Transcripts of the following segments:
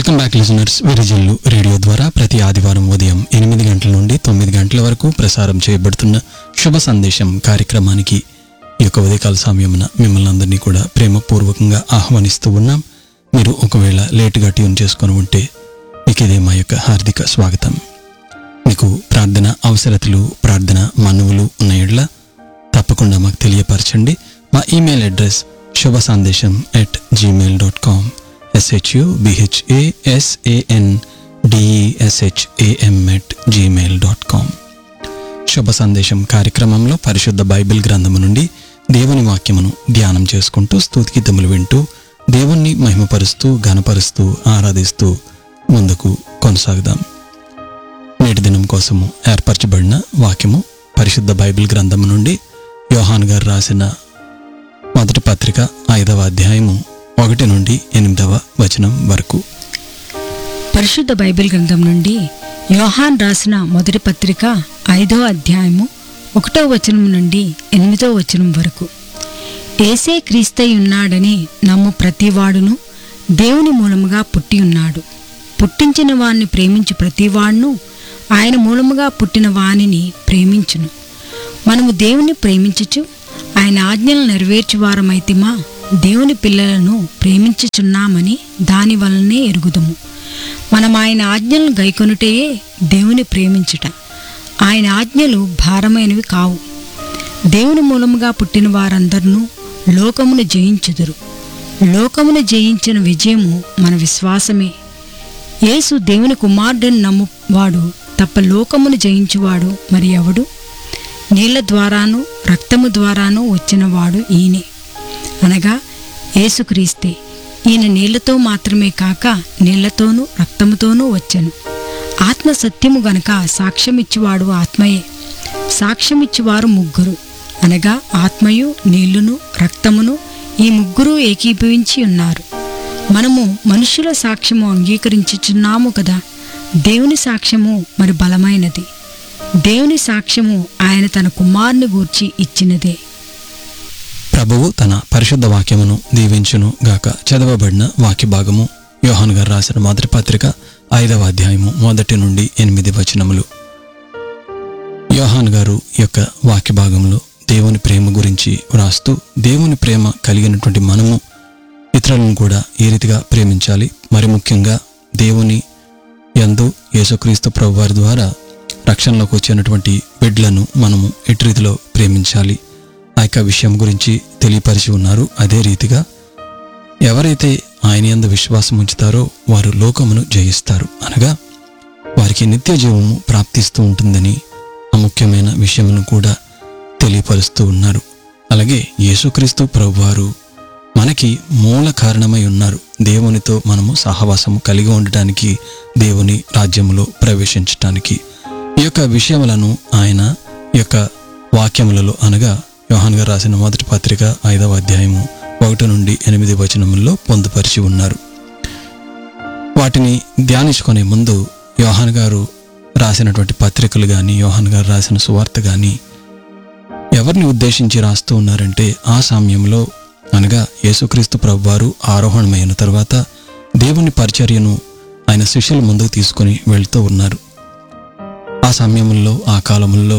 welcome back listeners విరిజిల్లు radio ద్వారా ప్రతి ఆదివారం ఉదయం ఎనిమిది గంటల నుండి తొమ్మిది గంటల వరకు ప్రసారం చేయబడుతున్న శుభ సందేశం కార్యక్రమానికి ఈ యొక్క ఉదయకాల సమయమున మిమ్మల్ని అందరినీ కూడా ప్రేమపూర్వకంగా ఆహ్వానిస్తూ ఉన్నాం మీరు ఒకవేళ లేటుగా ట్యూన్ చేసుకొని ఉంటే మీకు ఇదే మా యొక్క హార్దిక స్వాగతం మీకు ప్రార్థన అవసరతలు ప్రార్థన మనవులు ఉన్న ఎడ్ల తప్పకుండా మాకు తెలియపరచండి మా ఈమెయిల్ అడ్రస్ శుభ సందేశం at gmail dot com S H U B H A S A N D E S H A M at gmail dot com శుభ సందేశం కార్యక్రమంలో పరిశుద్ధ బైబిల్ గ్రంథము నుండి దేవుని వాక్యమును ధ్యానం చేసుకుంటూ స్తుతిగీతములు వింటూ దేవుణ్ణి మహిమపరుస్తూ ఘనపరుస్తూ ఆరాధిస్తూ ముందుకు కొనసాగుదాం నేటి దినం కోసము ఏర్పరచబడిన వాక్యము పరిశుద్ధ బైబిల్ గ్రంథము నుండి యోహాన్ గారు రాసిన మొదటి పత్రిక ఐదవ అధ్యాయము ఒకటి నుండి ఎనిమిదవ వచనం వరకు పరిశుద్ధ బైబిల్ గ్రంథం నుండి యోహాన్ రాసిన మొదటి పత్రిక ఐదో అధ్యాయము ఒకటో వచనం నుండి ఎనిమిదో వచనం వరకు ఏసే క్రీస్తై ఉన్నాడని నమ్ము ప్రతివాడును దేవుని మూలముగా పుట్టి ఉన్నాడు పుట్టించిన వాణ్ణి ప్రేమించు ప్రతివాడును ఆయన మూలముగా పుట్టిన వానిని ప్రేమించును మనము దేవుని ప్రేమించుచు ఆయన ఆజ్ఞలు నెరవేర్చు వారమైతిమా దేవుని పిల్లలను ప్రేమించుచున్నామని దాని వలనే ఎరుగుదుము మనం ఆయన ఆజ్ఞలను గైకొనుటయే దేవుని ప్రేమించుట ఆయన ఆజ్ఞలు భారమైనవి కావు దేవుని మూలముగా పుట్టిన వారందరినూ లోకమును జయించుదురు లోకమును జయించిన విజయము మన విశ్వాసమే యేసు దేవుని కుమారుడని నమ్మువాడు తప్ప లోకమును జయించువాడు మరి ఎవడు నీళ్ల ద్వారాను రక్తము ద్వారాను వచ్చినవాడు ఈయనే అనగా యేసుక్రీస్తే ఈయన నీళ్లతో మాత్రమే కాక నీళ్లతోనూ రక్తముతోనూ వచ్చెను ఆత్మ సత్యము గనక సాక్ష్యమిచ్చువాడు ఆత్మయే సాక్ష్యమిచ్చువారు ముగ్గురు అనగా ఆత్మయు నీళ్లును రక్తమును ఈ ముగ్గురు ఏకీభవించి ఉన్నారు మనము మనుషుల సాక్ష్యము అంగీకరించుచున్నాము కదా దేవుని సాక్ష్యము మరి బలమైనది దేవుని సాక్ష్యము ఆయన తన కుమారుని గూర్చి ఇచ్చినదే ప్రభువు తన పరిశుద్ధ వాక్యమును దీవించును గాక చదవబడిన వాక్య భాగము యోహాన్ గారు రాసిన మొదటి పత్రిక ఐదవ అధ్యాయము మొదటి నుండి ఎనిమిది వచనములు యోహాన్ గారు యొక్క వాక్య భాగంలో దేవుని ప్రేమ గురించి వ్రాస్తూ దేవుని ప్రేమ కలిగినటువంటి మనము ఇతరులను కూడా ఏ రీతిగా ప్రేమించాలి మరి ముఖ్యంగా దేవుని యందు యేసుక్రీస్తు ప్రభు వారి ద్వారా రక్షణలోకి వచ్చినటువంటి బిడ్లను మనము ఎటు రీతిలో ప్రేమించాలి ఆ యొక్క విషయం గురించి తెలియపరిచి ఉన్నారు అదే రీతిగా ఎవరైతే ఆయన యందు విశ్వాసం ఉంచుతారో వారు లోకమును జయిస్తారు అనగా వారికి నిత్య జీవము ప్రాప్తిస్తూ ఉంటుందని ఆ ముఖ్యమైన విషయమును కూడా తెలియపరుస్తూ ఉన్నారు అలాగే యేసుక్రీస్తు ప్రభువారు మనకి మూల కారణమై ఉన్నారు దేవునితో మనము సహవాసము కలిగి ఉండటానికి దేవుని రాజ్యములో ప్రవేశించటానికి ఈ యొక్క విషయములను ఆయన ఈ యొక్క వాక్యములలో అనగా యోహాన్ గారు రాసిన మొదటి పత్రిక ఐదవ అధ్యాయము ఒకటి నుండి ఎనిమిది వచనముల్లో పొందుపరిచి ఉన్నారు వాటిని ధ్యానించుకునే ముందు యోహాన్ గారు రాసినటువంటి పత్రికలు కానీ యోహాన్ గారు రాసిన సువార్త కానీ ఎవరిని ఉద్దేశించి రాస్తూ ఉన్నారంటే ఆ సమయంలో అనగా యేసుక్రీస్తు ప్రభువారు ఆరోహణమైన తర్వాత దేవుని పరిచర్యను ఆయన శిష్యుల ముందుకు తీసుకొని వెళ్తూ ఉన్నారు ఆ సమయంలో ఆ కాలంలో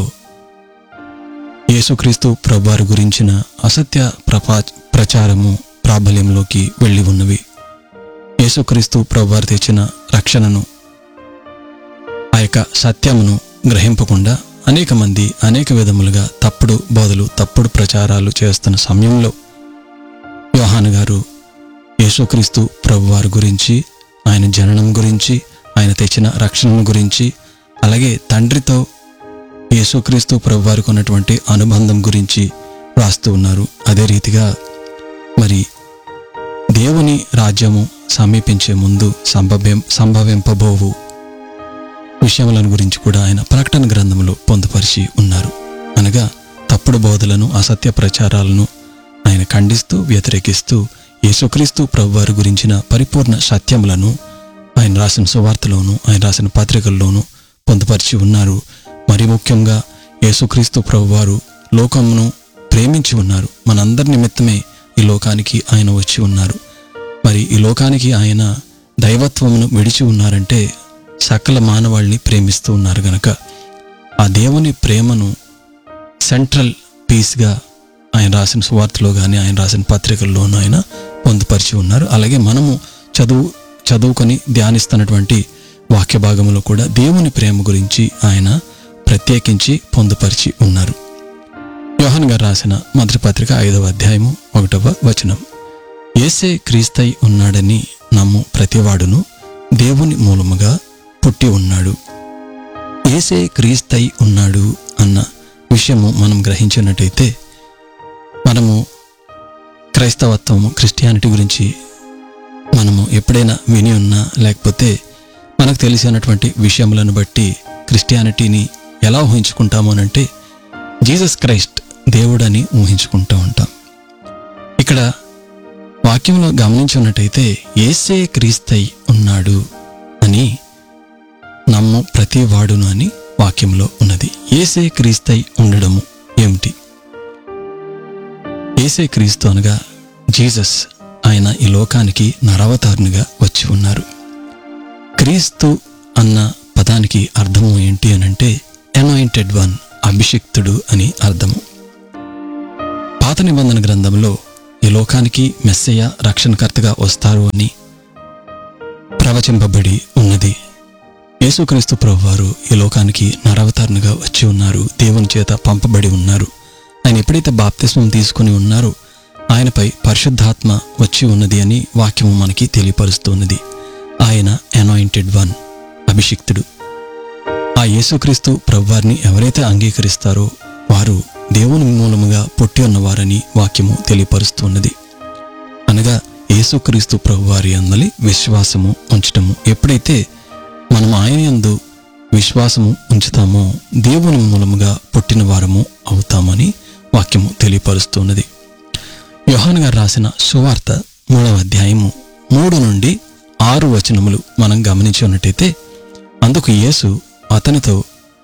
యేసుక్రీస్తు ప్రభువారి గురించిన అసత్య ప్రపా ప్రచారము ప్రాబల్యంలోకి వెళ్ళి ఉన్నవి యేసుక్రీస్తు ప్రభువారు తెచ్చిన రక్షణను ఆ యొక్క సత్యమును గ్రహింపకుండా అనేక మంది అనేక విధములుగా తప్పుడు బోధలు తప్పుడు ప్రచారాలు చేస్తున్న సమయంలో యోహాను గారు యేసుక్రీస్తు ప్రభువారి గురించి ఆయన జననం గురించి ఆయన తెచ్చిన రక్షణ గురించి అలాగే తండ్రితో యేసుక్రీస్తు ప్రభువారికి ఉన్నటువంటి అనుబంధం గురించి రాస్తూ ఉన్నారు అదే రీతిగా మరి దేవుని రాజ్యము సమీపించే ముందు సంభవ్యం సంభవింపబోవు విషయములను గురించి కూడా ఆయన ప్రకటన గ్రంథంలో పొందుపరిచి ఉన్నారు అనగా తప్పుడు బోధలను అసత్య ప్రచారాలను ఆయన ఖండిస్తూ వ్యతిరేకిస్తూ యేసుక్రీస్తు ప్రభువారి గురించిన పరిపూర్ణ సత్యములను ఆయన రాసిన సువార్తలోను ఆయన రాసిన పత్రికల్లోనూ పొందుపరిచి ఉన్నారు మరి ముఖ్యంగా యేసుక్రీస్తు ప్రభువారు లోకమును ప్రేమించి ఉన్నారు మనందరి నిమిత్తమే ఈ లోకానికి ఆయన వచ్చి ఉన్నారు మరి ఈ లోకానికి ఆయన దైవత్వమును విడిచి ఉన్నారంటే సకల మానవాళిని ప్రేమిస్తూ ఉన్నారు గనక ఆ దేవుని ప్రేమను సెంట్రల్ పీస్గా ఆయన రాసిన సువార్తలో కానీ ఆయన రాసిన పత్రికల్లోనూ ఆయన పొందుపరిచి ఉన్నారు అలాగే మనము చదువు చదువుకొని ధ్యానిస్తున్నటువంటి వాక్య భాగంలో కూడా దేవుని ప్రేమ గురించి ఆయన ప్రత్యేకించి పొందుపరిచి ఉన్నారు యోహన్ గారు రాసిన మొదటి పత్రిక ఐదవ అధ్యాయము ఒకటవ వచనం ఏసే క్రీస్తై ఉన్నాడని నమ్ము ప్రతివాడును దేవుని మూలముగా పుట్టి ఉన్నాడు ఏసే క్రీస్తై ఉన్నాడు అన్న విషయము మనం గ్రహించినట్టయితే మనము క్రైస్తవత్వము క్రిస్టియానిటీ గురించి మనము ఎప్పుడైనా విని ఉన్నా లేకపోతే మనకు తెలిసినటువంటి విషయములను బట్టి క్రిస్టియానిటీని ఎలా ఊహించుకుంటాము అనంటే జీసస్ క్రైస్ట్ దేవుడని ఊహించుకుంటూ ఉంటాం ఇక్కడ వాక్యంలో గమనించున్నట్టయితే ఏసే క్రీస్తై ఉన్నాడు అని నమ్ము ప్రతి వాడును అని వాక్యంలో ఉన్నది ఏసే క్రీస్తై ఉండడము ఏమిటి ఏసే క్రీస్తు అనగా జీసస్ ఆయన ఈ లోకానికి నరవతారునిగా వచ్చి ఉన్నారు క్రీస్తు అన్న పదానికి అర్థము ఏంటి అనంటే అనాయింటెడ్ వన్ అభిషిక్తుడు అని అర్థము పాత నిబంధన గ్రంథంలో ఈ లోకానికి మెస్సయ్య రక్షణకర్తగా వస్తారు అని ప్రవచింపబడి ఉన్నది యేసుక్రీస్తు ప్రభువారు ఈ లోకానికి నరవతారునిగా వచ్చి ఉన్నారు దేవుని చేత పంపబడి ఉన్నారు ఆయన ఎప్పుడైతే బాప్తిస్మం తీసుకుని ఉన్నారో ఆయనపై పరిశుద్ధాత్మ వచ్చి ఉన్నది అని వాక్యము మనకి తెలియపరుస్తున్నది ఆయన అనాయింటెడ్ వన్ అభిషిక్తుడు ఆ యేసుక్రీస్తు ప్రభువారిని ఎవరైతే అంగీకరిస్తారో వారు దేవుని మూలముగా పుట్టి ఉన్నవారని వాక్యము తెలియపరుస్తున్నది అనగా యేసుక్రీస్తు ప్రభువారి అందలి విశ్వాసము ఉంచటము ఎప్పుడైతే మనం ఆయన యందు విశ్వాసము ఉంచుతామో దేవుని మూలముగా పుట్టిన వారము అవుతామని వాక్యము తెలియపరుస్తున్నది యోహాన్ గారు రాసిన సువార్త మూడవ అధ్యాయము మూడు నుండి ఆరు వచనములు మనం గమనించి ఉన్నట్టయితే అందుకు యేసు అతనితో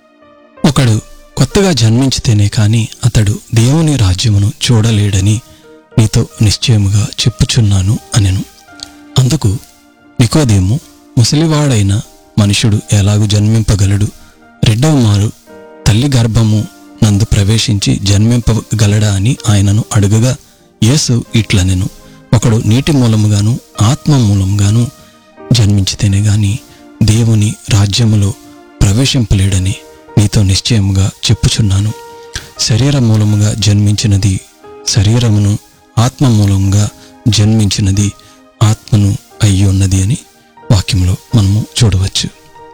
ఒకడు కొత్తగా జన్మించితేనే కాని అతడు దేవుని రాజ్యమును చూడలేడని నీతో నిశ్చయముగా చెప్పుచున్నాను అనెను అందుకు నికోదేము ముసలివాడైన మనుషుడు ఎలాగు జన్మింపగలడు రెండవ మారు తల్లి గర్భము నందు ప్రవేశించి జన్మింపగలడా అని ఆయనను అడుగగా యేసు ఇట్లనెను ఒకడు నీటి మూలముగాను ఆత్మ మూలముగాను జన్మించితేనే గాని దేవుని రాజ్యములో ప్రవేశింపలేడని నీతో నిశ్చయముగా చెప్పుచున్నాను శరీర మూలముగా జన్మించినది శరీరమును ఆత్మ మూలంగా జన్మించినది ఆత్మను అయ్యి ఉన్నది అని వాక్యంలో మనము చూడవచ్చు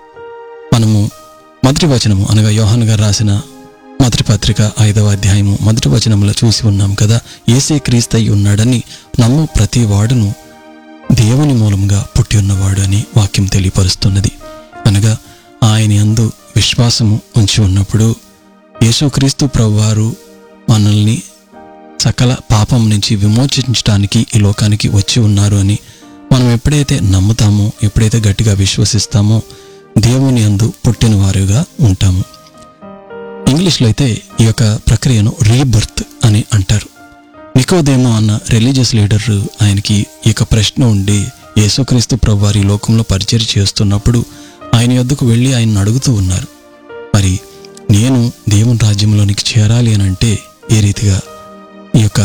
మనము మొదటి వచనము అనగా యోహాన్ గారు రాసిన మొదటి పత్రిక ఐదవ అధ్యాయము మొదటి వచనంలో చూసి ఉన్నాం కదా ఏసే క్రీస్తై ఉన్నాడని నమ్ము ప్రతి వాడును దేవుని మూలంగా పుట్టి ఉన్నవాడు అని వాక్యం తెలియపరుస్తున్నది అనగా ఆయన యందు విశ్వాసము ఉంచి ఉన్నప్పుడు యేసుక్రీస్తు ప్రభువారు మనల్ని సకల పాపం నుంచి విమోచించడానికి ఈ లోకానికి వచ్చి ఉన్నారు అని మనం ఎప్పుడైతే నమ్ముతామో ఎప్పుడైతే గట్టిగా విశ్వసిస్తామో దేవుని అందు పుట్టిన వారుగా ఉంటాము ఇంగ్లీష్లో అయితే ఈ యొక్క ప్రక్రియను రీబర్త్ అని అంటారు నికోదేమో అన్న రిలీజియస్ లీడర్ ఆయనకి ఈ యొక్క ప్రశ్న ఉండి యేసుక్రీస్తు ప్రభు వారి లోకంలో పరిచయం చేస్తున్నప్పుడు ఆయన యొద్దకు వెళ్ళి ఆయన అడుగుతూ ఉన్నారు మరి నేను దేవుని రాజ్యంలోనికి చేరాలి అని అంటే ఏ రీతిగా ఈ యొక్క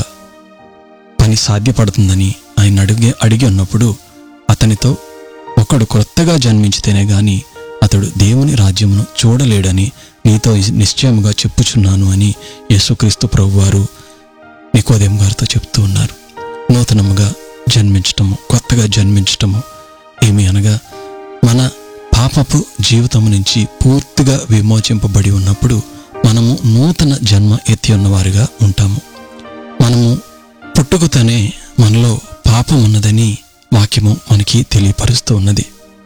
పని సాధ్యపడుతుందని ఆయన అడిగి అడిగి ఉన్నప్పుడు అతనితో ఒకడు కొత్తగా జన్మించితేనే గాని అతడు దేవుని రాజ్యమును చూడలేడని నీతో నిశ్చయముగా చెప్పుచున్నాను అని యేసుక్రీస్తు ప్రభువారు నికోదేం గారితో చెప్తూ ఉన్నారు నూతనముగా జన్మించటము కొత్తగా జన్మించటము ఏమి అనగా మన పాపపు జీవితం నుంచి పూర్తిగా విమోచింపబడి ఉన్నప్పుడు మనము నూతన జన్మ ఎత్తి ఉన్నవారుగా ఉంటాము మనము పుట్టుకతోనే మనలో పాపం ఉన్నదని వాక్యము మనకి తెలియపరుస్తూ ఉన్నది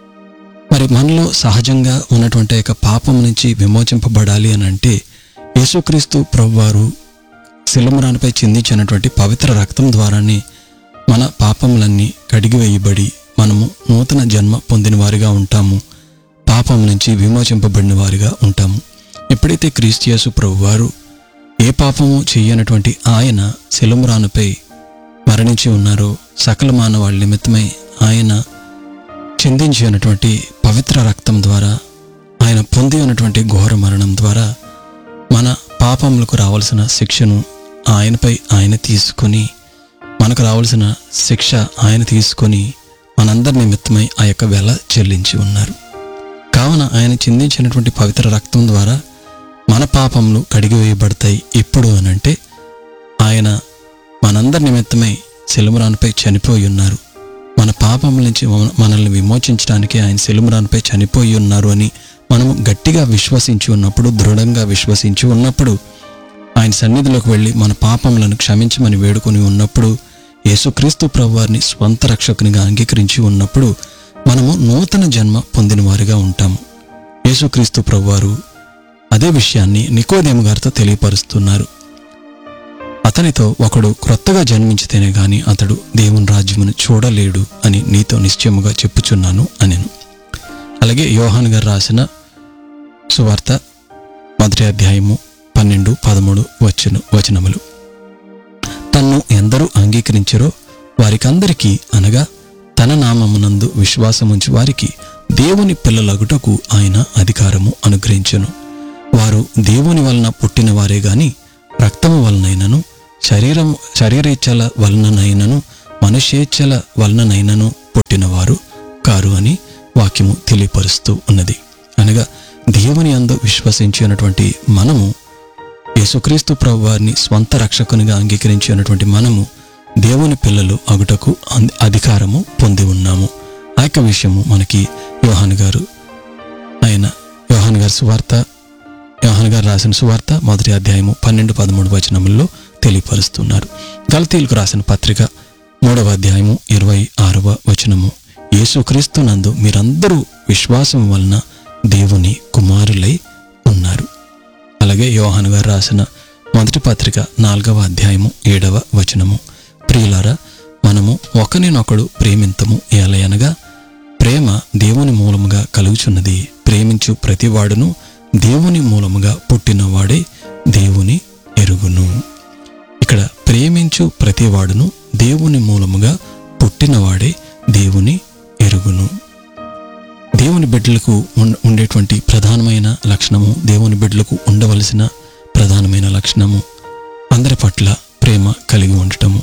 మరి మనలో సహజంగా ఉన్నటువంటి యొక్క పాపం నుంచి విమోచింపబడాలి అని అంటే యేసుక్రీస్తు ప్రభువారు శిలమురానిపై చిందించినటువంటి పవిత్ర రక్తం ద్వారానే మన పాపములన్నీ కడిగివేయబడి మనము నూతన జన్మ పొందిన వారిగా ఉంటాము పాపం నుంచి విమోచింపబడిన వారిగా ఉంటాము ఎప్పుడైతే క్రీస్తియాసు ప్రభువారు ఏ పాపము చెయ్యనటువంటి ఆయన శిలమురానుపై మరణించి ఉన్నారో సకల మానవాళ్ళ నిమిత్తమై ఆయన చిందించి ఉన్నటువంటి పవిత్ర రక్తం ద్వారా ఆయన పొంది ఉన్నటువంటి ఘోర మరణం ద్వారా మన పాపములకు రావాల్సిన శిక్షను ఆయనపై ఆయన తీసుకొని మనకు రావాల్సిన శిక్ష ఆయన తీసుకొని మనందరి నిమిత్తమై ఆ యొక్క వెల చెల్లించి ఉన్నారు కావున ఆయన చిందించినటువంటి పవిత్ర రక్తం ద్వారా మన పాపములు కడిగివేయబడతాయి ఎప్పుడు అనంటే ఆయన మనందరి నిమిత్తమై సెలుమరాన్పై చనిపోయి ఉన్నారు మన పాపముల నుంచి మన- మనల్ని విమోచించడానికి ఆయన సెలుమరాన్పై చనిపోయి ఉన్నారు అని మనము గట్టిగా విశ్వసించి ఉన్నప్పుడు దృఢంగా విశ్వసించి ఉన్నప్పుడు ఆయన సన్నిధిలోకి వెళ్ళి మన పాపములను క్షమించమని వేడుకొని ఉన్నప్పుడు యేసుక్రీస్తు ప్రభువారిని స్వంత రక్షకునిగా అంగీకరించి ఉన్నప్పుడు మనము నూతన జన్మ పొందిన వారిగా ఉంటాము యేసుక్రీస్తు ప్రభువారు అదే విషయాన్ని నికోదేము గారితో తెలియపరుస్తున్నారు అతనితో ఒకడు క్రొత్తగా జన్మించితేనే గాని అతడు దేవుని రాజ్యమును చూడలేడు అని నీతో నిశ్చయముగా చెప్పుచున్నాను అనెను అలాగే యోహాన్ గారు రాసిన సువార్త మొదటి అధ్యాయము పన్నెండు పదమూడు వచన వచనములు తన్ను ఎందరూ అంగీకరించరో వారికందరికీ అనగా తన నామమునందు విశ్వాసముంచి వారికి దేవుని పిల్లలగుటకు ఆయన అధికారము అనుగ్రహించెను వారు దేవుని వలన పుట్టిన వారే గాని రక్తము వలనైనను శరీరం శరీరేచ్ఛల వలననైనను మనుష్యేచ్ఛల వలననైనను పుట్టినవారు కారు అని వాక్యము తెలియపరుస్తూ ఉన్నది అనగా దేవుని అందు విశ్వసించినటువంటి మనము యేసుక్రీస్తు ప్రభు వారిని స్వంత రక్షకునిగా అంగీకరించినటువంటి మనము దేవుని పిల్లలు అగుటకు అన్- అధికారము పొంది ఉన్నాము ఆ యొక్క విషయము మనకి యోహాన్ గారు ఆయన యోహాన్ గారి సువార్త యోహాన్ గారు రాసిన సువార్త మొదటి అధ్యాయము పన్నెండు పదమూడు వచనముల్లో తెలియపరుస్తున్నారు గలతీలకు రాసిన పత్రిక మూడవ అధ్యాయము ఇరవై ఆరవ వచనము యేసుక్రీస్తు నందు మీరందరూ విశ్వాసం వలన దేవుని కుమారులై ఉన్నారు అలాగే యోహాను గారు రాసిన మొదటి పత్రిక నాలుగవ అధ్యాయము ఏడవ వచనము ప్రియులారా మనము ఒకరినొకడు ప్రేమింతము ఏలయనగా ప్రేమ దేవుని మూలముగా కలుగుచున్నది ప్రేమించు ప్రతివాడును దేవుని మూలముగా పుట్టినవాడే దేవుని ఎరుగును ఇక్కడ ప్రేమించు ప్రతివాడును దేవుని మూలముగా పుట్టినవాడే దేవుని ఎరుగును దేవుని బిడ్డలకు ఉన్- ఉండేటువంటి ప్రధానమైన లక్షణము దేవుని బిడ్డలకు ఉండవలసిన ప్రధానమైన లక్షణము అందరి పట్ల ప్రేమ కలిగి ఉండటము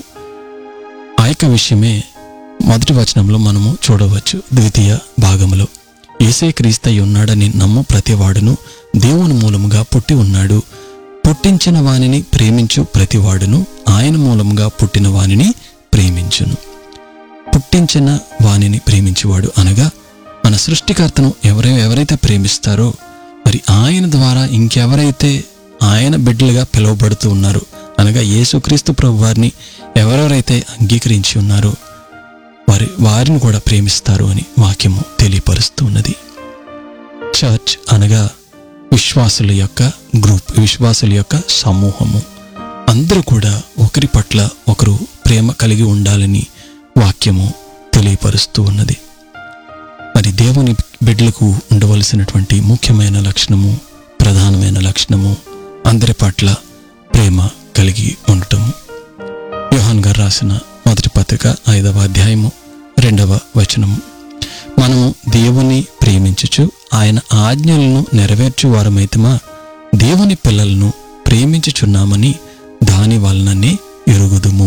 ఆ యొక్క విషయమే మొదటి వచనంలో మనము చూడవచ్చు ద్వితీయ భాగములో ఏసే క్రీస్తయి ఉన్నాడని నమ్ము ప్రతివాడును దేవుని మూలముగా పుట్టి ఉన్నాడు పుట్టించిన వానిని ప్రేమించు ప్రతివాడును ఆయన మూలముగా పుట్టిన వానిని ప్రేమించును పుట్టించిన వానిని ప్రేమించేవాడు అనగా మన సృష్టికర్తను ఎవరై ఎవరైతే ప్రేమిస్తారో మరి ఆయన ద్వారా ఇంకెవరైతే ఆయన బిడ్డలుగా పిలువబడుతూ ఉన్నారో అనగా యేసుక్రీస్తు ప్రభు వారిని ఎవరెవరైతే అంగీకరించి ఉన్నారో వారి వారిని కూడా ప్రేమిస్తారు అని వాక్యము తెలియపరుస్తూ ఉన్నది చర్చ్ అనగా విశ్వాసుల యొక్క గ్రూప్ విశ్వాసుల యొక్క సమూహము అందరూ కూడా ఒకరి పట్ల ఒకరు ప్రేమ కలిగి ఉండాలని వాక్యము తెలియపరుస్తూ ఉన్నది మరి దేవుని బిడ్డలకు ఉండవలసినటువంటి ముఖ్యమైన లక్షణము ప్రధానమైన లక్షణము అందరి పట్ల ప్రేమ కలిగి ఉండటము యోహాన్ గారు రాసిన మొదటి పత్రిక ఐదవ అధ్యాయము రెండవ వచనము మనము దేవుని ప్రేమించుచు ఆయన ఆజ్ఞలను నెరవేర్చు వారమైతమా దేవుని పిల్లలను ప్రేమించుచున్నామని దాని వలననే ఎరుగుదుము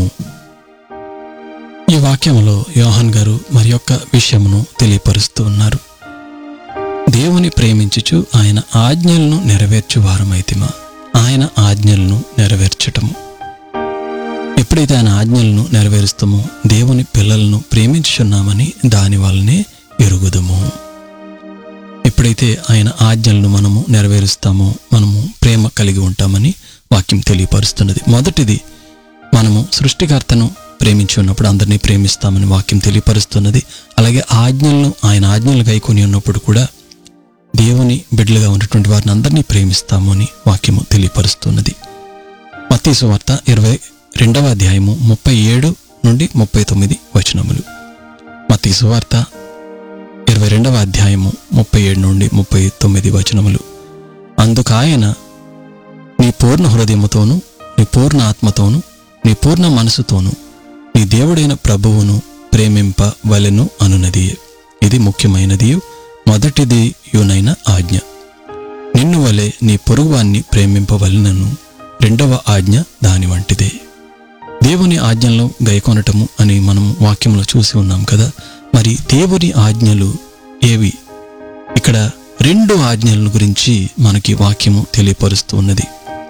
ఈ వాక్యంలో యోహాన్ గారు మరి యొక్క విషయమును తెలియపరుస్తూ ఉన్నారు దేవుని ప్రేమించుచు ఆయన ఆజ్ఞలను నెరవేర్చు వారమైతిమా ఆయన ఆజ్ఞలను నెరవేర్చటము ఎప్పుడైతే ఆయన ఆజ్ఞలను నెరవేరుస్తామో దేవుని పిల్లలను ప్రేమించుచున్నామని దాని వల్లనే ఎరుగుదము ఎప్పుడైతే ఆయన ఆజ్ఞలను మనము నెరవేరుస్తామో మనము ప్రేమ కలిగి ఉంటామని వాక్యం తెలియపరుస్తున్నది మొదటిది మనము సృష్టికర్తను ప్రేమించి ఉన్నప్పుడు అందరినీ ప్రేమిస్తామని వాక్యం తెలియపరుస్తున్నది అలాగే ఆజ్ఞలను ఆయన ఆజ్ఞలు గైకొని ఉన్నప్పుడు కూడా దేవుని బిడ్డలుగా ఉన్నటువంటి వారిని అందరినీ ప్రేమిస్తాము అని వాక్యము తెలియపరుస్తున్నది మత్తీసు వార్త ఇరవై రెండవ అధ్యాయము ముప్పై ఏడు నుండి ముప్పై తొమ్మిది వచనములు మత్తీసు వార్త ఇరవై రెండవ అధ్యాయము ముప్పై ఏడు నుండి ముప్పై తొమ్మిది వచనములు అందుకాయన నీ పూర్ణ హృదయముతోను నీ పూర్ణ ఆత్మతోను నీ పూర్ణ మనసుతోను నీ దేవుడైన ప్రభువును ప్రేమింప వలెను అనునది ఇది ముఖ్యమైనది మొదటిది యునైన ఆజ్ఞ నిన్ను వలె నీ పొరుగువాన్ని ప్రేమింపవలనను రెండవ ఆజ్ఞ దాని వంటిదే దేవుని ఆజ్ఞలను గైకొనటము అని మనం వాక్యంలో చూసి ఉన్నాం కదా మరి దేవుని ఆజ్ఞలు ఏవి ఇక్కడ రెండు ఆజ్ఞల గురించి మనకి వాక్యము తెలియపరుస్తూ ఉన్నది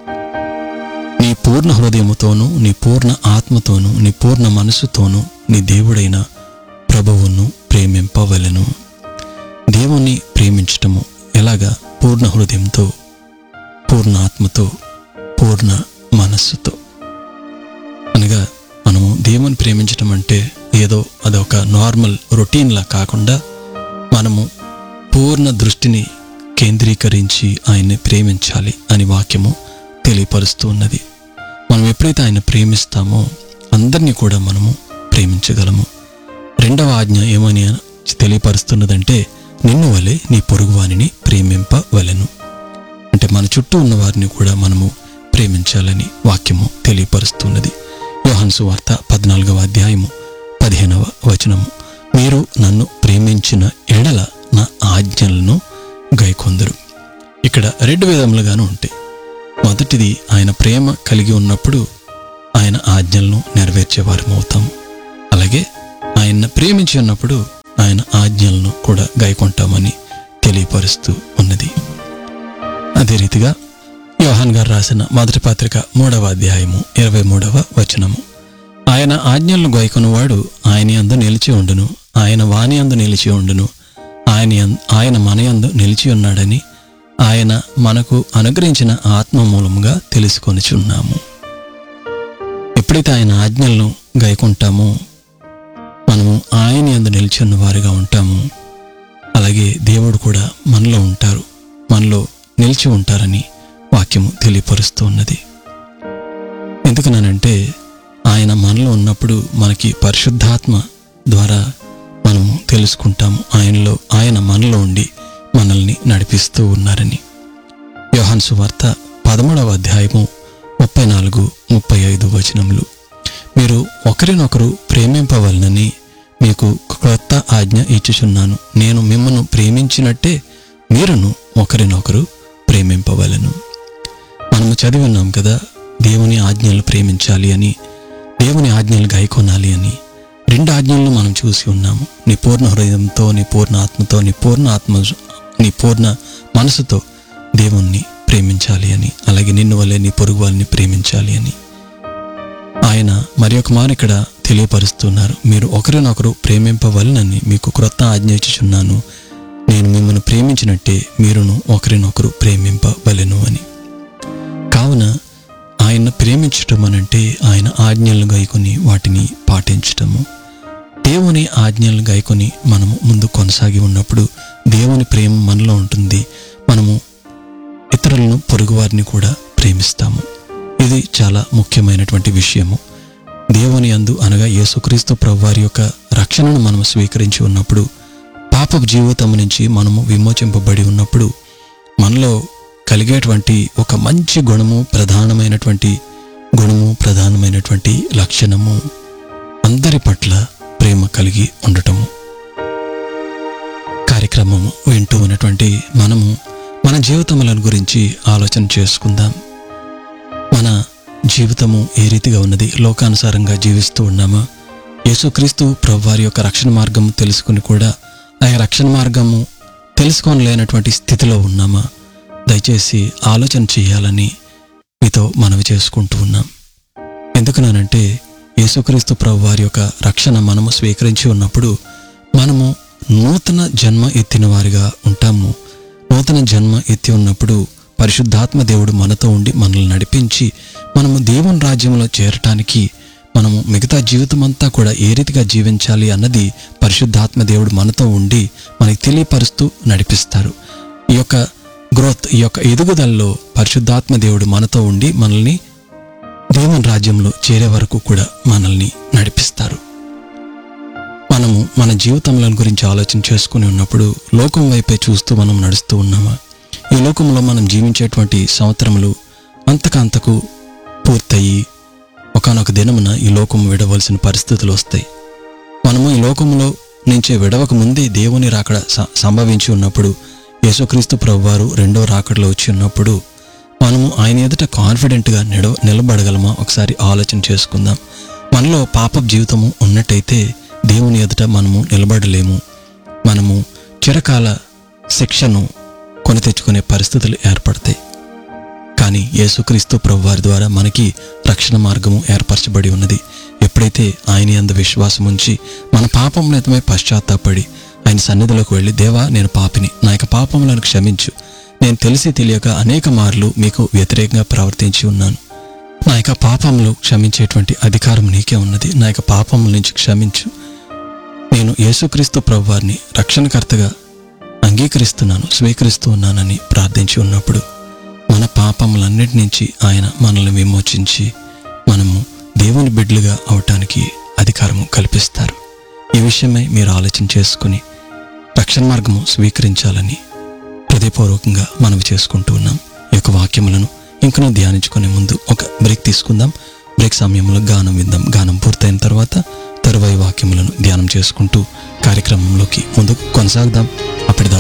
నీ పూర్ణ హృదయముతోనూ నీ పూర్ణ ఆత్మతోనూ నీ పూర్ణ మనసుతోనూ నీ దేవుడైన ప్రభువును ప్రేమింపవలెను దేవుణ్ణి ప్రేమించటము ఎలాగా పూర్ణ హృదయంతో పూర్ణ ఆత్మతో పూర్ణ మనస్సుతో అనగా మనము దేవుని ప్రేమించటం అంటే ఏదో అదొక నార్మల్ రొటీన్లా కాకుండా మనము పూర్ణ దృష్టిని కేంద్రీకరించి ఆయన్ని ప్రేమించాలి అని వాక్యము తెలియపరుస్తూ ఉన్నది మనం ఎప్పుడైతే ఆయన ప్రేమిస్తామో అందరినీ కూడా మనము ప్రేమించగలము రెండవ ఆజ్ఞ ఏమని తెలియపరుస్తున్నదంటే నిన్ను వలె నీ పొరుగువానిని ప్రేమింపవలెను అంటే మన చుట్టూ ఉన్న వారిని కూడా మనము ప్రేమించాలని వాక్యము తెలియపరుస్తున్నది యోహన్సు వార్త పద్నాలుగవ అధ్యాయము పదిహేనవ వచనము మీరు నన్ను ప్రేమించిన ఎడల నా ఆజ్ఞలను గైకొందరు ఇక్కడ రెండు విధములుగాను ఉంటాయి మొదటిది ఆయన ప్రేమ కలిగి ఉన్నప్పుడు ఆయన ఆజ్ఞలను నెరవేర్చేవారం అవుతాము అలాగే ఆయన ప్రేమించి ఉన్నప్పుడు ఆయన ఆజ్ఞలను కూడా గైకొంటామని తెలియపరుస్తూ ఉన్నది అదే రీతిగా యోహాన్ గారు రాసిన మొదటి పత్రిక మూడవ అధ్యాయము ఇరవై మూడవ వచనము ఆయన ఆజ్ఞలను గైకొనువాడు ఆయన యందు నిలిచి ఉండును ఆయన వాని యందు నిలిచి ఉండును ఆయన యం- ఆయన మన యందు నిలిచి ఉన్నాడని ఆయన మనకు అనుగ్రహించిన ఆత్మ మూలముగా తెలుసుకొనిచున్నాము ఎప్పుడైతే ఆయన ఆజ్ఞలను గైకుంటామో మనము ఆయన యందు నిలిచి ఉన్న వారిగా ఉంటాము అలాగే దేవుడు కూడా మనలో ఉంటారు మనలో నిలిచి ఉంటారని వాక్యము తెలియపరుస్తూ ఉన్నది ఎందుకనంటే ఆయన మనలో ఉన్నప్పుడు మనకి పరిశుద్ధాత్మ ద్వారా మనము తెలుసుకుంటాము ఆయనలో ఆయన మనలో ఉండి మనల్ని నడిపిస్తూ ఉన్నారని యోహాన్ సువార్త పదమూడవ అధ్యాయము ముప్పై నాలుగు ముప్పై ఐదు వచనములు మీరు ఒకరినొకరు ప్రేమింపవలనని మీకు క్రొత్త ఆజ్ఞ ఇచ్చుచున్నాను నేను మిమ్మల్ని ప్రేమించినట్టే మీరును ఒకరినొకరు ప్రేమింపవలను మనము చదివి ఉన్నాం కదా దేవుని ఆజ్ఞలు ప్రేమించాలి అని దేవుని ఆజ్ఞలు గైకొనాలి అని రెండు ఆజ్ఞలను మనం చూసి ఉన్నాము నీ పూర్ణ హృదయంతో నీ పూర్ణ ఆత్మతో నీ పూర్ణ ఆత్మ నీ పూర్ణ మనసుతో దేవుణ్ణి ప్రేమించాలి అని అలాగే నిన్ను వల్లే నీ పొరుగు వారిని ప్రేమించాలి అని ఆయన మరి ఒక మారు ఇక్కడ తెలియపరుస్తున్నారు మీరు ఒకరినొకరు ప్రేమింపవలనని మీకు క్రొత్త ఆజ్ఞ ఇచ్చుచున్నాను నేను మిమ్మల్ని ప్రేమించినట్టే మీరును ఒకరినొకరు ప్రేమింపవలెను అని కావున ఆయన ప్రేమించటం అనంటే ఆయన ఆజ్ఞలను గైకొని వాటిని పాటించటము దేవుని ఆజ్ఞలను గైకొని మనము ముందు కొనసాగి ఉన్నప్పుడు దేవుని ప్రేమ మనలో ఉంటుంది మనము ఇతరులను పొరుగువారిని కూడా ప్రేమిస్తాము ఇది చాలా ముఖ్యమైనటువంటి విషయము దేవుని అందు అనగా యేసుక్రీస్తు ప్రభువారి యొక్క రక్షణను మనము స్వీకరించి ఉన్నప్పుడు పాపపు జీవితం నుంచి మనము విమోచింపబడి ఉన్నప్పుడు మనలో కలిగేటువంటి ఒక మంచి గుణము ప్రధానమైనటువంటి గుణము ప్రధానమైనటువంటి లక్షణము అందరి పట్ల ప్రేమ కలిగి ఉండటము కార్యక్రమము వింటూ ఉన్నటువంటి మనము మన జీవితములను గురించి ఆలోచన చేసుకుందాం మన జీవితము ఏ రీతిగా ఉన్నది లోకానుసారంగా జీవిస్తూ ఉన్నామా యేసుక్రీస్తు ప్రభువారి యొక్క రక్షణ మార్గం తెలుసుకుని కూడా ఆ రక్షణ మార్గము తెలుసుకోలేనటువంటి స్థితిలో ఉన్నామా దయచేసి ఆలోచన చేయాలని మీతో మనవి చేసుకుంటూ ఉన్నాం ఎందుకనంటే యేసుక్రీస్తు ప్రభు వారి యొక్క రక్షణ మనము స్వీకరించి ఉన్నప్పుడు మనము నూతన జన్మ ఎత్తిన వారిగా ఉంటాము నూతన జన్మ ఎత్తి ఉన్నప్పుడు పరిశుద్ధాత్మ దేవుడు మనతో ఉండి మనల్ని నడిపించి మనము దేవుని రాజ్యంలో చేరటానికి మనము మిగతా జీవితం అంతా కూడా ఏ రీతిగా జీవించాలి అన్నది పరిశుద్ధాత్మ దేవుడు మనతో ఉండి మనకి తెలియపరుస్తూ నడిపిస్తారు ఈ యొక్క గ్రోత్ ఈ యొక్క ఎదుగుదలలో పరిశుద్ధాత్మ దేవుడు మనతో ఉండి మనల్ని దేవుని రాజ్యంలో చేరే వరకు కూడా మనల్ని నడిపిస్తారు మనము మన జీవితంలో గురించి ఆలోచన చేసుకుని ఉన్నప్పుడు లోకం వైపే చూస్తూ మనం నడుస్తూ ఉన్నామా ఈ లోకంలో మనం జీవించేటువంటి సంవత్సరములు అంతకంతకు పూర్తయి ఒకనొక దినమున ఈ లోకం విడవలసిన పరిస్థితులు వస్తాయి మనము ఈ లోకంలో నుంచి విడవక ముందే దేవుని రాకడ స- సంభవించి ఉన్నప్పుడు యేసుక్రీస్తు ప్రభువారు రెండో రాకడలో వచ్చి ఉన్నప్పుడు మనము ఆయన ఎదుట కాన్ఫిడెంట్గా నిడ నిలబడగలమా ఒకసారి ఆలోచన చేసుకుందాం మనలో పాప జీవితము ఉన్నట్టయితే దేవుని ఎదుట మనము నిలబడలేము మనము చిరకాల శిక్షను కొని తెచ్చుకునే పరిస్థితులు ఏర్పడతాయి కానీ యేసుక్రీస్తు ప్రభువారి ద్వారా మనకి రక్షణ మార్గము ఏర్పరచబడి ఉన్నది ఎప్పుడైతే ఆయన యందు విశ్వాసం ఉంచి మన పాపం నితమై పశ్చాత్తాపడి ఆయన సన్నిధిలోకి వెళ్ళి దేవా నేను పాపిని నా యొక్క పాపములను క్షమించు నేను తెలిసి తెలియక అనేక మార్లు మీకు వ్యతిరేకంగా ప్రవర్తించి ఉన్నాను నా యొక్క పాపములు క్షమించేటువంటి అధికారం నీకే ఉన్నది నా యొక్క పాపముల నుంచి క్షమించు నేను యేసుక్రీస్తు ప్రభువారిని రక్షణకర్తగా అంగీకరిస్తున్నాను స్వీకరిస్తూ ఉన్నానని ప్రార్థించి ఉన్నప్పుడు మన పాపములన్నిటి నుంచి ఆయన మనల్ని విమోచించి మనము దేవుని బిడ్డలుగా అవటానికి అధికారము కల్పిస్తారు ఈ విషయమై మీరు ఆలోచన చేసుకుని రక్షణ మార్గము స్వీకరించాలని హృదయపూర్వకంగా మనవి చేసుకుంటూ ఉన్నాం ఈ యొక్క వాక్యములను ఇంకనూ ధ్యానించుకునే ముందు ఒక బ్రేక్ తీసుకుందాం బ్రేక్ సమయంలో గానం విందాం గానం పూర్తయిన తర్వాత తరువాయి వాక్యములను ధ్యానం చేసుకుంటూ కార్యక్రమంలోకి ముందుకు కొనసాగుదాం